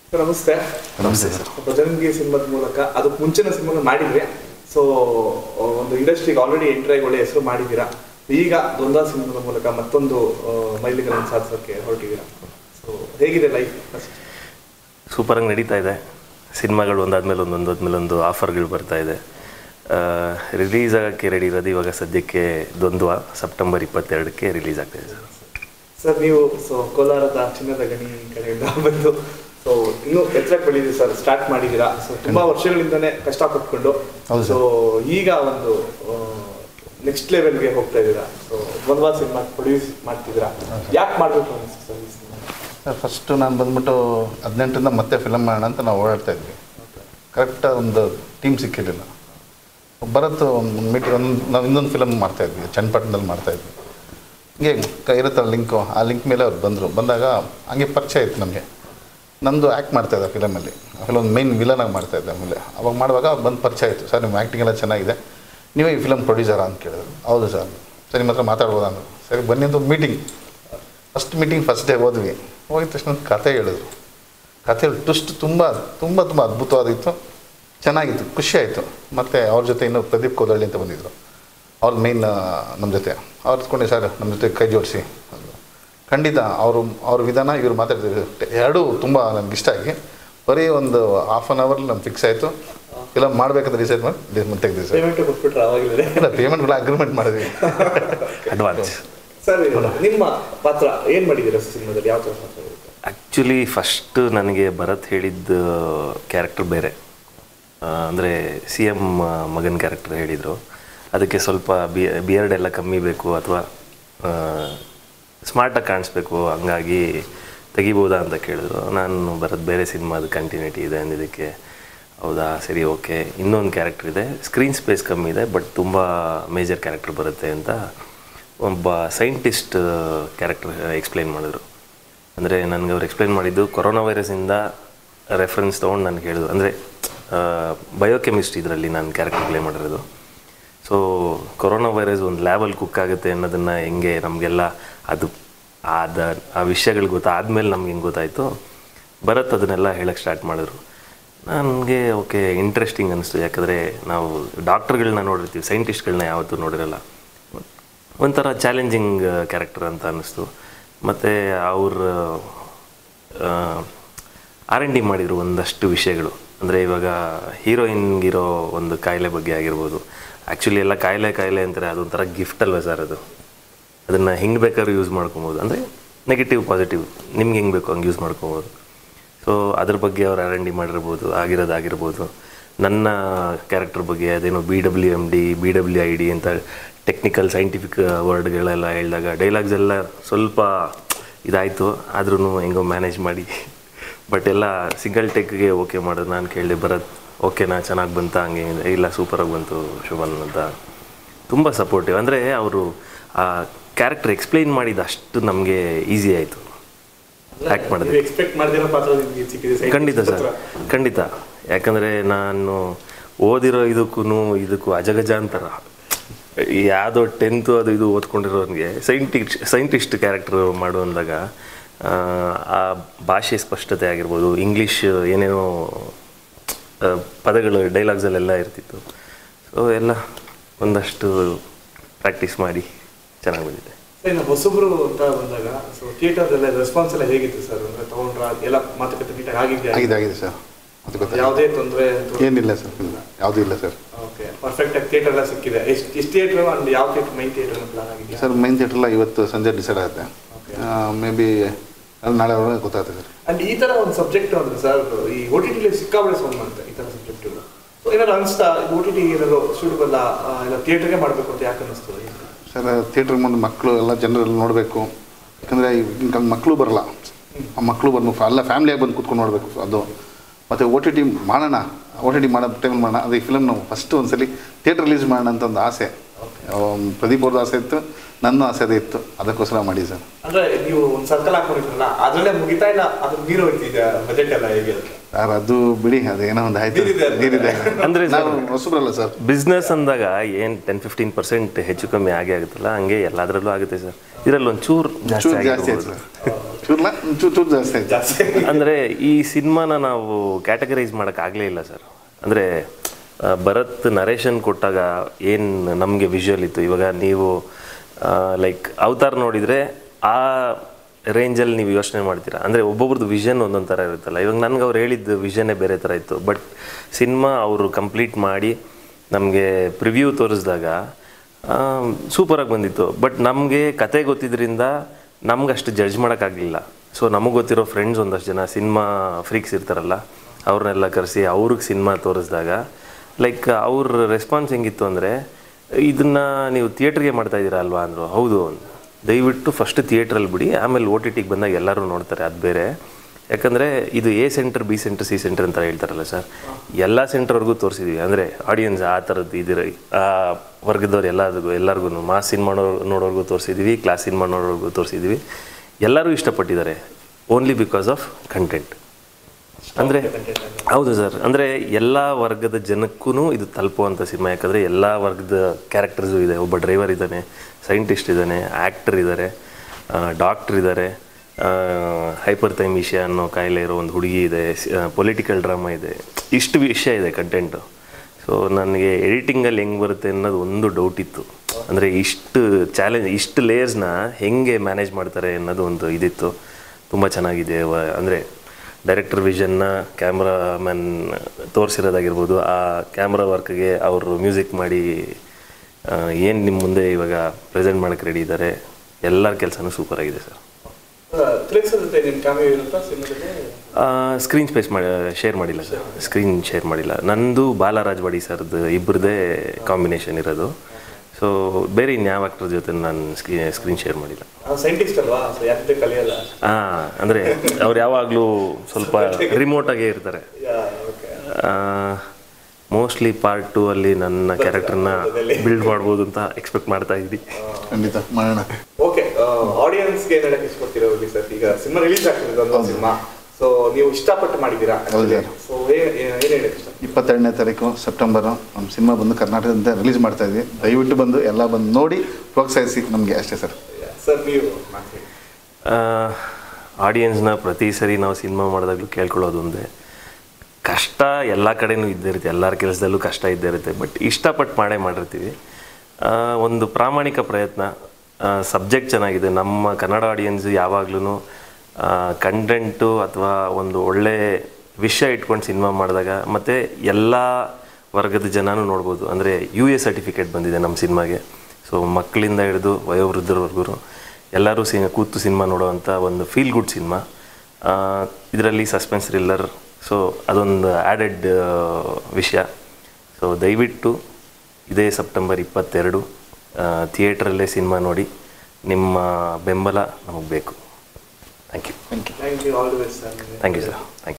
Sir ನಮಸ್ತೆ ನಮಸ್ತೆ sir Bajrangi ಸಿನಿಮಾದ ಮೂಲಕ ಅದಕ್ಕೆ ಮುಂಚಿನ ಸಿನಿಮಾ ಮಾಡಿದ್ರಿ ಸೊ ಒಂದು ಇಂಡಸ್ಟ್ರಿಗೆ ಆಲ್ರೆಡಿ ಎಂಟ್ರಿ ಆಗಿ ಒಳ್ಳೆ ಹೆಸರು ಮಾಡಿದ್ದೀರಾ ಈಗ ದ್ವಂದ್ವ ಸಿನಿಮಾದ ಮೂಲಕ ಮತ್ತೊಂದು ಆ, ಮೈಲಿಗಲ್ಲನ್ನು ಸಾಧಿಸೋಕೆ ಹೊರಟಿದ್ದೀರಾ ಸೊ ಹೇಗಿದೆ ಲೈಫ್ ಸೂಪರಾಗಿ ನಡೀತಾ ಇದೆ ಸಿನಿಮಾಗಳು ಒಂದಾದ್ಮೇಲೆ ಒಂದು ಒಂದಾದ್ಮೇಲೆ ಒಂದು ಆಫರ್ಗಳು ಬರ್ತಾ ಇದೆ ರಿಲೀಸ್ ಆಗೋಕ್ಕೆ ರೆಡಿ ಇರೋದು ಇವಾಗ ಸದ್ಯಕ್ಕೆ ದ್ವಂದ್ವ ಸೆಪ್ಟೆಂಬರ್ ಇಪ್ಪತ್ತೆರಡಕ್ಕೆ ರಿಲೀಸ್ ಆಗ್ತಾಯಿದೆ ಸರ್ ಸರ್ ನೀವು ಸೊ ಕೋಲಾರದ ಚಿನ್ನದ ಗಣಿ ಕಡೆಯಿಂದ ಬಂದು ಸೊ ಇನ್ನೂ ಹೆಚ್ಚಾಗಿ ಬೆಳೀರಿ ಸರ್ ಸ್ಟಾರ್ಟ್ ಮಾಡಿದ್ದೀರಾ ಸೊ ತುಂಬಾ ವರ್ಷಗಳಿಂದನೇ ಕಷ್ಟ ಪಟ್ಕೊಂಡು ಹೌದು ಸೊ ಈಗ ಒಂದು ನೆಕ್ಸ್ಟ್ ಲೆವೆಲ್ಗೆ ಹೋಗ್ತಾ ಇದ್ದೀರಾ ಸೊ ದ್ವಂದ್ವ ಸಿನಿಮಾ ಪ್ರೊಡ್ಯೂಸ್ ಮಾಡ್ತಿದ್ದೀರಾ ಯಾಕೆ ಮಾಡಬೇಕು ಅನಿಸ್ತು ಸರ್ ಈ ಸಿನಿಮಾ ಸರ್ ಫಸ್ಟು ನಾನು ಬಂದ್ಬಿಟ್ಟು ಹದಿನೆಂಟರಿಂದ ಮತ್ತೆ ಫಿಲಮ್ ಮಾಡೋಣ ಅಂತ ನಾವು ಓಡಾಡ್ತಾ ಇದ್ವಿ ಕರೆಕ್ಟಾಗಿ ಒಂದು ಟೀಮ್ ಸಿಕ್ಕಿರಲಿಲ್ಲ ಭರತ್ ಒಂದು ಮೀಟಿಂಗ್ ಒಂದು ನಾವು ಇನ್ನೊಂದು ಫಿಲಮ್ ಮಾಡ್ತಾ ಇದ್ವಿ ಚನ್ನಪಟ್ಟಣದಲ್ಲಿ ಮಾಡ್ತಾ ಇದ್ವಿ ಹಿಂಗೆ ಕ- ಇರುತ್ತಲ್ಲ ಲಿಂಕು ಆ ಲಿಂಕ್ ಮೇಲೆ ಅವ್ರು ಬಂದರು ಬಂದಾಗ ಹಂಗೆ ಪರಿಚಯ ಇತ್ತು ನಮಗೆ ನಂದು ಆ್ಯಕ್ಟ್ ಮಾಡ್ತಾ ಇದ್ದೆ ಫಿಲಮಲ್ಲಿ ಆ ಫಿಲಮ್ ಮೇನ್ ವಿಲನಾಗಿ ಮಾಡ್ತಾ ಇದ್ದೆ ಆಮೇಲೆ ಅವಾಗ ಮಾಡುವಾಗ ಬಂದು ಪರಿಚಯ ಆಯಿತು ಸರ್ ನಿಮ್ಮ ಆ್ಯಕ್ಟಿಂಗ್ ಎಲ್ಲ ಚೆನ್ನಾಗಿದೆ ನೀವೇ ಈ ಫಿಲಮ್ ಪ್ರೊಡ್ಯೂಸರಾ ಅಂತ ಕೇಳಿದ್ರು ಹೌದು ಸರ್ ಸರಿ ನಿಮ್ಮ ಹತ್ರ ಮಾತಾಡ್ಬೋದಾ ಅಂದರು ಸರಿ ಬನ್ನಿ ಅಂತ meeting first meeting first day ಹೋದ್ವಿ ಹೋಗಿದ ತಕ್ಷಣ ಕತೆ ಹೇಳಿದ್ರು ಕತೆ ಟ್ವಿಸ್ಟ್ ತುಂಬ ತುಂಬ ತುಂಬ ಅದ್ಭುತವಾಗಿತ್ತು ಚೆನ್ನಾಗಿತ್ತು ಖುಷಿ ಆಯಿತು ಮತ್ತು ಅವ್ರ ಜೊತೆ ಇನ್ನೂ ಪ್ರದೀಪ್ ಕೋದಳ್ಳಿ ಅಂತ ಬಂದಿದ್ದರು ಅವ್ರ ಮೇಯ್ನ್ ನಮ್ಮ ಜೊತೆ ಅವ್ರು ಎತ್ಕೊಂಡೆ ಸರ್ ನಮ್ಮ ಜೊತೆ ಕೈ ಜೋಡಿಸಿ ಅಂದ್ರು. ಖಂಡಿತ ಅವರು ಅವ್ರ ವಿಧಾನ ಇವ್ರು ಮಾತಾಡ್ತಿದ್ರು ಎರಡೂ ತುಂಬ ನನಗೆ ಇಷ್ಟ ಆಗಿ ಬರೀ ಒಂದು ಹಾಫ್ ಆನ್ ಅವರ್ಲಿ ನಮ್ಗೆ ಫಿಕ್ಸ್ ಆಯಿತು ಫಿಲಮ್ ಮಾಡಬೇಕಂತ ಡಿಸೈಡ್ ಮಾಡಿ ಡಿಸೈಡ್ ತೆಗೆದ್ವಿ ಸರ್ ಪೇಮೆಂಟ್ ಕೊಟ್ಬಿಟ್ರೆ ಅವಾಗಿಲ್ಲ ಇಲ್ಲ ಪೇಮೆಂಟ್ಗಳ ಅಗ್ರಿಮೆಂಟ್ ಮಾಡಿದ್ವಿ ಅಡ್ವಾನ್ಸ್ ಸರ್ ನಿಮ್ಮ ಪಾತ್ರ ಏನ್ ಮಾಡಿದ್ದೀರಾ ಸಿನಿಮಾದಲ್ಲಿ ಯಾವ ಥರ ಪಾತ್ರ ಇರುತ್ತೆ ಆ್ಯಕ್ಚುಲಿ ಫಸ್ಟ್ ನನಗೆ ಭರತ್ ಹೇಳಿದ್ದ ಕ್ಯಾರೆಕ್ಟರ್ ಬೇರೆ ಅಂದರೆ ಸಿ ಎಮ್ ಮಗನ ಕ್ಯಾರೆಕ್ಟರ್ ಹೇಳಿದರು ಅದಕ್ಕೆ ಸ್ವಲ್ಪ ಬಿ ಬಿಯರ್ಡ್ ಎಲ್ಲ ಕಮ್ಮಿ ಬೇಕು ಅಥವಾ ಸ್ಮಾರ್ಟಾಗಿ ಕಾಣಿಸ್ಬೇಕು ಹಂಗಾಗಿ ತೆಗಿಬೋದಾ ಅಂತ ಕೇಳಿದ್ರು ನಾನು ಭರತ್ ಬೇರೆ ಸಿನಿಮಾದ ಕಂಟಿನ್ಯೂಟಿ ಇದೆ ಅಂದಿದ್ದಕ್ಕೆ ಹೌದಾ ಸರಿ ಓಕೆ ಇನ್ನೊಂದು ಕ್ಯಾರೆಕ್ಟರ್ ಇದೆ ಸ್ಕ್ರೀನ್ ಸ್ಪೇಸ್ ಕಮ್ಮಿ ಇದೆ ಬಟ್ ತುಂಬ ಮೇಜರ್ ಕ್ಯಾರೆಕ್ಟರ್ ಬರುತ್ತೆ ಅಂತ ಒಬ್ಬ ಸೈಂಟಿಸ್ಟ್ ಕ್ಯಾರೆಕ್ಟರ್ ಎಕ್ಸ್ಪ್ಲೈನ್ ಮಾಡಿದ್ರು ಅಂದರೆ ನನಗೆ ಅವ್ರು ಎಕ್ಸ್ಪ್ಲೈನ್ ಮಾಡಿದ್ದು ಕೊರೋನಾ ವೈರಸ್ಸಿಂದ ರೆಫರೆನ್ಸ್ ತೊಗೊಂಡು ನನಗೆ ಹೇಳಿದ್ರು ಅಂದರೆ ಬಯೋಕೆಮಿಸ್ಟ್ರಿ ಇದರಲ್ಲಿ ನಾನು ಕ್ಯಾರೆಕ್ಟರ್ ಪ್ಲೇ ಮಾಡಿರೋದು ಸೊ ಕೊರೋನಾ ವೈರಸ್ ಒಂದು ಲ್ಯಾಬಲ್ಲಿ ಕುಕ್ ಆಗುತ್ತೆ ಅನ್ನೋದನ್ನು ಹೆಂಗೆ ನಮಗೆಲ್ಲ ಅದು ಆದ ಆ ವಿಷಯಗಳು ಗೊತ್ತಾದ್ಮೇಲೆ ನಮ್ಗೆ ಹೆಂಗೆ ಗೊತ್ತಾಯಿತು ಭರತ್ ಅದನ್ನೆಲ್ಲ ಹೇಳಕ್ಕೆ ಸ್ಟಾರ್ಟ್ ಮಾಡಿದ್ರು ನನಗೆ ಓಕೆ ಇಂಟ್ರೆಸ್ಟಿಂಗ್ ಅನಿಸ್ತು ಯಾಕಂದರೆ ನಾವು ಡಾಕ್ಟರ್ಗಳನ್ನ ನೋಡಿರ್ತೀವಿ ಸೈಂಟಿಸ್ಟ್ಗಳನ್ನ ಯಾವತ್ತೂ ನೋಡಿರಲ್ಲ ಒಂಥರ ಚಾಲೆಂಜಿಂಗ್ ಕ್ಯಾರೆಕ್ಟರ್ ಅಂತ ಅನ್ನಿಸ್ತು ಮತ್ತು ಅವ್ರ ಆರ್ ಎನ್ ಡಿ ಮಾಡಿದರು ಒಂದಷ್ಟು ವಿಷಯಗಳು ಅಂದರೆ ಇವಾಗ ಹೀರೋಯಿನ್ಗಿರೋ ಒಂದು ಕಾಯಿಲೆ ಬಗ್ಗೆ ಆಗಿರ್ಬೋದು ಆ್ಯಕ್ಚುಲಿ ಎಲ್ಲ ಕಾಯಿಲೆ ಕಾಯಿಲೆ ಅಂತಾರೆ ಅದೊಂಥರ ಗಿಫ್ಟ್ ಅಲ್ವ ಸರ್ ಅದು ಅದನ್ನು ಹೆಂಗೆ ಬೇಕಾದ್ರೂ ಯೂಸ್ ಮಾಡ್ಕೊಬೋದು ಅಂದರೆ ನೆಗೆಟಿವ್ ಪಾಸಿಟಿವ್ ನಿಮ್ಗೆ ಹೆಂಗೆ ಬೇಕು ಹಂಗೆ ಯೂಸ್ ಮಾಡ್ಕೊಬೋದು ಸೊ ಅದ್ರ ಬಗ್ಗೆ ಅವ್ರು ಆರ್ ಎನ್ ಡಿ ಮಾಡಿರ್ಬೋದು ಆಗಿರೋದಾಗಿರ್ಬೋದು ನನ್ನ ಕ್ಯಾರೆಕ್ಟರ್ ಬಗ್ಗೆ ಅದೇನೋ B W M D B W I D ಅಂತ ಟೆಕ್ನಿಕಲ್ ಸೈಂಟಿಫಿಕ್ ವರ್ಡ್ಗಳೆಲ್ಲ ಹೇಳಿದಾಗ ಡೈಲಾಗ್ಸ್ ಎಲ್ಲ ಸ್ವಲ್ಪ ಇದಾಯಿತು ಆದ್ರೂ ಹೆಂಗೋ ಮ್ಯಾನೇಜ್ ಮಾಡಿ ಬಟ್ ಎಲ್ಲ ಸಿಂಗಲ್ ಟೆಕ್ಗೆ ಓಕೆ ಮಾಡೋದು ನಾನು ಕೇಳಿದೆ ಬರತ್ ಓಕೆನಾ ಚೆನ್ನಾಗಿ ಬಂತ ಹಂಗೆ ಹಿಂಗೆ. ಇಲ್ಲ ಸೂಪರಾಗಿ ಬಂತು ಶುಭನ್ ಅಂತ ತುಂಬ ಸಪೋರ್ಟಿವ್ ಅಂದರೆ ಅವರು ಆ ಕ್ಯಾರೆಕ್ಟರ್ ಎಕ್ಸ್ಪ್ಲೈನ್ ಮಾಡಿದ ಅಷ್ಟು ನಮಗೆ ಈಸಿ ಆಯಿತು ಆ್ಯಕ್ಟ್ ಮಾಡಿದೆ ಎಕ್ಸ್ಪೆಕ್ಟ್ ಮಾಡಿದಿರೋ ಪಾತ್ರ ನಿಮ್ಗೆ ಸಿಕ್ಕಿದೆ ಖಂಡಿತ ಸರ್ ಖಂಡಿತ ಯಾಕಂದರೆ ನಾನು ಓದಿರೋ ಇದಕ್ಕೂ ಇದಕ್ಕೂ ಅಜಗಜಾಂತರ ಯಾವುದೋ ಟೆಂತು ಅದು ಇದು ಓದ್ಕೊಂಡಿರೋನಿಗೆ ಸೈಂಟಿಸ್ಟ್ ಸೈಂಟಿಸ್ಟ್ ಕ್ಯಾರೆಕ್ಟರ್ ಮಾಡು ಅಂದಾಗ ಆ, ಆ ಭಾಷೆ ಸ್ಪಷ್ಟತೆ ಆಗಿರ್ಬೋದು ಇಂಗ್ಲೀಷ್ ಏನೇನೋ ಆ, ಪದಗಳು ಡೈಲಾಗ್ಸಲ್ಲೆಲ್ಲ ಇರ್ತಿತ್ತು ಸೊ ಎಲ್ಲ ಒಂದಷ್ಟು ಪ್ರಾಕ್ಟೀಸ್ ಮಾಡಿ ಚೆನ್ನಾಗಿ ಬಂದಿದೆ ಸರ್ ಇನ್ನು ಹೊಸಬ್ರು ಅಂತ ಬಂದಾಗ ಸೊ ಥಿಯೇಟರ್ ಎಲ್ಲ ರೆಸ್ಪಾನ್ಸ್ ಎಲ್ಲ ಹೇಗಿತ್ತು ಸರ್ ಅಂದ್ರೆ ತಗೊಂಡ್ರ ಎಲ್ಲ ಮಾತುಕತೆ ನೀಟಾಗಿ ಆಗಿದೆಯಾ ಆಗಿದೆ ಆಗಿದೆ ಸರ್ ಅದು ಗೊತ್ತಾಯ್ತು ಯಾವುದೇ ತೊಂದರೆ ಏನಿಲ್ಲ ಸರ್ ಇಲ್ಲ ಯಾವುದೂ ಇಲ್ಲ ಸರ್ ಓಕೆ ಪರ್ಫೆಕ್ಟ್ ಆಗಿ ಥಿಯೇಟರ್ ಎಲ್ಲ ಸಿಕ್ಕಿದೆ ಎಷ್ಟು ಎಷ್ಟು ಥಿಯೇಟರ್ ಅಂಡ್ ಯಾವ ಥಿಯೇಟರ್ ಮೈನ್ ಥಿಯೇಟರ್ ಪ್ಲಾನ್ ಆಗಿದೆಯಾ ಸರ್ ಮೈನ್ ಥಿಯೇಟ್ರಲ್ಲ ಇವತ್ತು ಸಂಜೆ ಡಿಸೈಡ್ ಆಗುತ್ತೆ Okay. ಮೇ ಬಿ ನಾಳೆ ಒಳಗೆ ಗೊತ್ತಾಗುತ್ತೆ ಸರ್ ಅಂಡ್ ಈ ತರ ಒಂದು ಸಬ್ಜೆಕ್ಟ್ ಅಂದ್ರೆ ಸರ್ ಈ ಓ ಟಿ ಟಿಲಿ ಸಿಕ್ಕಾಬಳೆ ಸೌಂಡ್ ಮಾಡುತ್ತೆ ಈ ತರ ಸಬ್ಜೆಕ್ಟ್ ಸೊ ಏನಾದ್ರು ಅನಿಸ್ತಾ ಓ ಟಿ ಟಿ ಏನಾದ್ರು ಸೂಟಬಲ್ ಇಲ್ಲ ಥಿಯೇಟರ್ಗೆ ಮಾಡಬೇಕು ಅಂತ ಯಾಕೆ ಅನ್ನಿಸ್ತು ಸರ್ ಥಿಯೇಟ್ರ್ ಮುಂದೆ ಮಕ್ಕಳು ಎಲ್ಲ ಜನರೆಲ್ಲ ನೋಡಬೇಕು ಯಾಕಂದರೆ ಈಗ ಮಕ್ಕಳು ಬರಲ್ಲ ಆ ಮಕ್ಕಳು ಬಂದು ಅಲ್ಲ ಫ್ಯಾಮಿಲಿಯಾಗಿ ಬಂದು ಕೂತ್ಕೊಂಡು ನೋಡಬೇಕು ಅದು ಮತ್ತು ಓ ಟಿ ಟಿ ಮಾಡೋಣ ಓ ಟಿ ಟಿ ಮಾಡೋ ಟೈಮಲ್ಲಿ ಮಾಡೋಣ ಅದು ಈ ಫಿಲಮ್ ನಾವು ಫಸ್ಟ್ ಒಂದ್ಸಲಿ ಥಿಯೇಟ್ರ್ ರಿಲೀಸ್ ಮಾಡೋಣ ಅಂತ ಒಂದು ಆಸೆ ಅವ್ನ್ ಪ್ರದೀಪ್ ಅವ್ರದ್ದು ಆಸೆ ಇತ್ತು ನನ್ನ ಆಸೆ ಅದೇ ಇತ್ತು ಅದಕ್ಕೋಸ್ಕರ ಮಾಡಿ ಸರ್ ಅಂದ್ರೆ ನೀವು ಒಂದು ಸರ್ಕಲ್ ಹಾಕೊಂಡಿದ್ರಲ್ಲ ಅದ್ರಲ್ಲೇ ಮುಗಿತಾ ಇಲ್ಲ ಅದ್ರ ಮೀರು ಹೋಯ್ತಿದೆ ಬಜೆಟ್ ಎಲ್ಲ ಹೇಗೆ ಅಂತ ಸರ್ ಅದು ಬಿಡಿ ಅದೇನೋ ಒಂದು ಆಯ್ತು ನೀರಿದೆ ಅಲ್ವಾ? ನೀರಿದೆ ಅಂದ್ರೆ ನಾವು ಹೊಸಬ್ರಲ್ಲ ಸರ್ ಬಿಸ್ನೆಸ್ ಅಂದಾಗ ಏನು ಟೆನ್ ಫಿಫ್ಟೀನ್ ಪರ್ಸೆಂಟ್ ಹೆಚ್ಚು ಕಮ್ಮಿ ಆಗೇ ಆಗುತ್ತಲ್ಲ ಹಂಗೆ ಎಲ್ಲದರಲ್ಲೂ ಆಗುತ್ತೆ ಸರ್ ಇದರಲ್ಲಿ ಒಂದು ಚೂರು ಜಾಸ್ತಿ ಚೂರು ಜಾಸ್ತಿ ಆಯ್ತು ಆಗಿರ್ಬೋದು. ಸರ್ ಚೂರ್ಲ ಚೂರು ಚೂರು ಜಾಸ್ತಿ ಆಯ್ತು ಜಾಸ್ತಿ ಅಂದರೆ ಈ ಸಿನಿಮಾನ ನಾವು ಕ್ಯಾಟಗರೈಸ್ ಮಾಡೋಕ್ಕಾಗಲೇ ಇಲ್ಲ ಸರ್ ಅಂದರೆ ಭರತ್ ನರೇಶನ್ ಕೊಟ್ಟಾಗ ಏನು ನಮಗೆ ವಿಜುವಲ್ ಇತ್ತು ಇವಾಗ ನೀವು ಲೈಕ್ ಅವತಾರ ನೋಡಿದರೆ ಆ ರೇಂಜಲ್ಲಿ ನೀವು ಯೋಚನೆ ಮಾಡ್ತೀರಾ ಅಂದರೆ ಒಬ್ಬೊಬ್ರದ್ದು ವಿಷನ್ ಒಂದೊಂದು ಥರ ಇರುತ್ತಲ್ಲ ಇವಾಗ ನನಗೆ ಅವ್ರು ಹೇಳಿದ್ದು ವಿಷನ್ನೇ ಬೇರೆ ಥರ ಇತ್ತು ಬಟ್ ಸಿನಿಮಾ ಅವರು ಕಂಪ್ಲೀಟ್ ಮಾಡಿ ನಮಗೆ ಪ್ರಿವ್ಯೂ ತೋರಿಸಿದಾಗ ಸೂಪರಾಗಿ ಬಂದಿತ್ತು ಬಟ್ ನಮಗೆ ಕತೆ ಗೊತ್ತಿದ್ರಿಂದ ನಮ್ಗೆ ಅಷ್ಟು ಜಡ್ಜ್ ಮಾಡೋಕ್ಕಾಗಲಿಲ್ಲ ಸೊ ನಮಗೆ ಗೊತ್ತಿರೋ ಫ್ರೆಂಡ್ಸ್ ಒಂದಷ್ಟು ಜನ ಸಿನಿಮಾ ಫ್ರೀಕ್ಸ್ ಇರ್ತಾರಲ್ಲ ಅವ್ರನ್ನೆಲ್ಲ ಕರೆಸಿ ಅವ್ರಿಗೆ ಸಿನಿಮಾ ತೋರಿಸಿದಾಗ ಲೈಕ್ ಅವ್ರ ರೆಸ್ಪಾನ್ಸ್ ಹೆಂಗಿತ್ತು ಅಂದರೆ ಇದನ್ನು ನೀವು ಥಿಯೇಟ್ರಿಗೆ ಮಾಡ್ತಾ ಇದ್ದೀರಾ ಅಲ್ವಾ ಅಂದರು ಹೌದು ದಯವಿಟ್ಟು ಫಸ್ಟ್ ಥಿಯೇಟ್ರಲ್ಲಿ ಬಿಡಿ ಆಮೇಲೆ ಓ ಟಿ ಟಿಗೆ ಬಂದಾಗ ಎಲ್ಲರೂ ನೋಡ್ತಾರೆ ಅದು ಬೇರೆ ಯಾಕಂದರೆ ಇದು A centre B centre C centre ಅಂತ ಹೇಳ್ತಾರಲ್ಲ ಸರ್ ಎಲ್ಲ ಸೆಂಟರ್ವರೆಗೂ ತೋರಿಸಿದ್ವಿ ಅಂದರೆ ಆಡಿಯನ್ಸ್ ಆ ಥರದ್ದು ಇದಿರ ಆ ವರ್ಗದವ್ರು ಎಲ್ಲರಿಗೂ ಎಲ್ಲರಿಗೂ ಮಾಸ್ ಸಿನಿಮಾ ನೋಡೋರ್ಗೂ ತೋರಿಸಿದ್ವಿ ಕ್ಲಾಸ್ ಸಿನಿಮಾ ನೋಡೋರ್ಗೂ ತೋರಿಸಿದ್ವಿ ಎಲ್ಲರೂ ಇಷ್ಟಪಟ್ಟಿದ್ದಾರೆ ಓನ್ಲಿ ಬಿಕಾಸ್ ಆಫ್ ಕಂಟೆಂಟ್ ಅಂದರೆ ಹೌದು ಸರ್ ಅಂದರೆ ಎಲ್ಲ ವರ್ಗದ ಜನಕ್ಕೂ ಇದು ತಲುಪುವಂಥ ಸಿನಿಮಾ ಯಾಕಂದರೆ ಎಲ್ಲ ವರ್ಗದ ಕ್ಯಾರೆಕ್ಟರ್ಸು ಇದೆ ಒಬ್ಬ ಡ್ರೈವರ್ ಇದ್ದಾನೆ ಸೈಂಟಿಸ್ಟ್ ಇದ್ದಾನೆ ಆ್ಯಕ್ಟರ್ ಇದ್ದಾರೆ ಡಾಕ್ಟ್ರ್ ಇದ್ದಾರೆ ಹೈಪರ್ ಥೈಮಿಷಿಯಾ ಅನ್ನೋ ಕಾಯಿಲೆ ಇರೋ ಒಂದು ಹುಡುಗಿ ಇದೆ ಪೊಲಿಟಿಕಲ್ ಡ್ರಾಮಾ ಇದೆ ಇಷ್ಟು ವಿಷಯ ಇದೆ ಕಂಟೆಂಟು ಸೊ ನನಗೆ ಎಡಿಟಿಂಗಲ್ಲಿ ಹೆಂಗೆ ಬರುತ್ತೆ ಅನ್ನೋದು ಒಂದು ಡೌಟ್ ಇತ್ತು ಅಂದರೆ ಇಷ್ಟು ಚಾಲೆಂಜ್ ಇಷ್ಟು ಲೇಯರ್ಸ್ನ ಹೆಂಗೆ ಮ್ಯಾನೇಜ್ ಮಾಡ್ತಾರೆ ಅನ್ನೋದು ಒಂದು ಇದಿತ್ತು ತುಂಬ ಚೆನ್ನಾಗಿದೆ ಅಂದರೆ ಡೈರೆಕ್ಟರ್ ವಿಷನ್ನ ಕ್ಯಾಮ್ರಾಮ್ಯಾನ್ ತೋರಿಸಿರೋದಾಗಿರ್ಬೋದು ಆ ಕ್ಯಾಮ್ರಾ ವರ್ಕ್ಗೆ ಅವರು ಮ್ಯೂಸಿಕ್ ಮಾಡಿ ಏನು ನಿಮ್ಮ ಮುಂದೆ ಇವಾಗ ಪ್ರೆಸೆಂಟ್ ಮಾಡೋಕ್ಕೆ ರೆಡಿ ಇದ್ದಾರೆ ಎಲ್ಲರ ಕೆಲಸನೂ ಸೂಪರ್ ಆಗಿದೆ ಸರ್ ತ್ರಿಕ್ಸ್ ಜೊತೆ ನಿಮ್ಮ ಕ್ಯಾಮಿಯೋ ಇರುತ್ತಾ ಸಿನಿಮಾದಲ್ಲಿ ಸ್ಕ್ರೀನ್ ಸ್ಪೇಸ್ ಮಾಡಿ ಶೇರ್ ಮಾಡಿಲ್ಲ ಸರ್ ಸ್ಕ್ರೀನ್ ಶೇರ್ ಮಾಡಿಲ್ಲ ನಂದು ಬಾಲರಾಜ್ ಬಡಿ ಸರ್ದು ಇಬ್ಬರದೇ ಕಾಂಬಿನೇಷನ್ ಇರೋದು ಸೊ ಬೇರೆ ಇನ್ಯಾವ ಆ್ಯಕ್ಟರ್ ಜೊತೆ ನಾನು ಸ್ಕ್ರೀ ಸ್ಕ್ರೀನ್ ಶೇರ್ ಮಾಡಿಲ್ಲ ಸೈಂಟಿಸ್ಟ್ ಅಲ್ವಾ ಸೊ ಯಾಕೆ ಕಲಿಯಲ್ಲ ಹಾಂ ಅಂದರೆ ಅವ್ರು ಯಾವಾಗಲೂ ಸ್ವಲ್ಪ ರಿಮೋಟಾಗೇ ಇರ್ತಾರೆ ಓಕೆ ಮೋಸ್ಟ್ಲಿ ಪಾರ್ಟ್ ಟೂ ಅಲ್ಲಿ ನನ್ನ ಕ್ಯಾರೆಕ್ಟರ್ನ ಬಿಲ್ಡ್ ಮಾಡ್ಬೋದು ಅಂತ ಎಕ್ಸ್ಪೆಕ್ಟ್ ಮಾಡ್ತಾ ಇದ್ವಿ ಖಂಡಿತ ಮಾಡೋಣ ಓಕೆ ಆಡಿಯನ್ಸ್ಗೆ ಏನು ಹೇಳಕ್ಕೆ ಇಷ್ಟಪಡ್ತೀರಾ ಹೋಗಿ ಸರ್ ಈಗ ಸಿನಿಮಾ ರಿಲೀಸ್ ಆಗ್ತಿದೆ ಒಂದು ಸಿನಿಮಾ ಸೊ ನೀವು ಇಷ್ಟಪಟ್ಟು ಮಾಡಿದ್ದೀರಾ ಹೌದು ಸರ್. ಸೊ ಏನು ಹೇಳಕ್ಕೆ ಇಷ್ಟ ಇಪ್ಪತ್ತೆರಡನೇ ತಾರೀಕು ಸೆಪ್ಟೆಂಬರು ನಮ್ಮ ಸಿನಿಮಾ ಬಂದು ಕರ್ನಾಟಕದಿಂದ ರಿಲೀಸ್ ಮಾಡ್ತಾ ಇದ್ವಿ ದಯವಿಟ್ಟು ಬಂದು ಎಲ್ಲ ಬಂದು ನೋಡಿ ಪ್ರೋತ್ಸಾಹಿಸಿ ನಮಗೆ ಅಷ್ಟೇ ಸರ್ ಸರ್ ನೀವು ಮಾತಾಡಿ ಆಡಿಯನ್ಸ್ನ ಪ್ರತಿ ಸರಿ ನಾವು ಸಿನಿಮಾ ಮಾಡಿದಾಗಲೂ ಕೇಳ್ಕೊಳ್ಳೋದು ಒಂದೇ ಕಷ್ಟ ಎಲ್ಲ ಕಡೆನೂ ಇದ್ದೇ ಇರುತ್ತೆ ಎಲ್ಲರ ಕೆಲಸದಲ್ಲೂ ಕಷ್ಟ ಇದ್ದೇ ಇರುತ್ತೆ ಬಟ್ ಇಷ್ಟಪಟ್ಟು ಮಾಡೇ ಮಾಡಿರ್ತೀವಿ ಆ, ಒಂದು ಪ್ರಾಮಾಣಿಕ ಪ್ರಯತ್ನ ಸಬ್ಜೆಕ್ಟ್ ಚೆನ್ನಾಗಿದೆ ನಮ್ಮ ಕನ್ನಡ ಆಡಿಯನ್ಸ್ ಯಾವಾಗ್ಲೂ ಕಂಟೆಂಟು ಅಥವಾ ಒಂದು ಒಳ್ಳೆ ವಿಷಯ ಇಟ್ಕೊಂಡು ಸಿನಿಮಾ ಮಾಡಿದಾಗ ಮತ್ತು ಎಲ್ಲ ವರ್ಗದ ಜನನೂ ನೋಡ್ಬೋದು ಅಂದರೆ ಯು ಎ ಸರ್ಟಿಫಿಕೇಟ್ ಬಂದಿದೆ ನಮ್ಮ ಸಿನಿಮಾಗೆ ಸೊ ಮಕ್ಕಳಿಂದ ಹಿಡಿದು ವಯೋವೃದ್ಧರವರೆಗೂ ಎಲ್ಲರೂ ಸಿ ಕೂತು ಸಿನಿಮಾ ನೋಡೋವಂಥ ಒಂದು ಫೀಲ್ ಗುಡ್ ಸಿನಿಮಾ ಇದರಲ್ಲಿ ಸಸ್ಪೆನ್ಸ್ ಥ್ರಿಲ್ಲರ್ ಸೊ ಅದೊಂದು ಆ್ಯಡೆಡ್ ವಿಷಯ ಸೊ ದಯವಿಟ್ಟು ಇದೇ ಸೆಪ್ಟೆಂಬರ್ ಇಪ್ಪತ್ತೆರಡು ಥಿಯೇಟ್ರಲ್ಲೇ ಸಿನಿಮಾ ನೋಡಿ ನಿಮ್ಮ ಬೆಂಬಲ ನಮಗೆ ಬೇಕು thank you thank you thank you all the best sir thank you sir thank you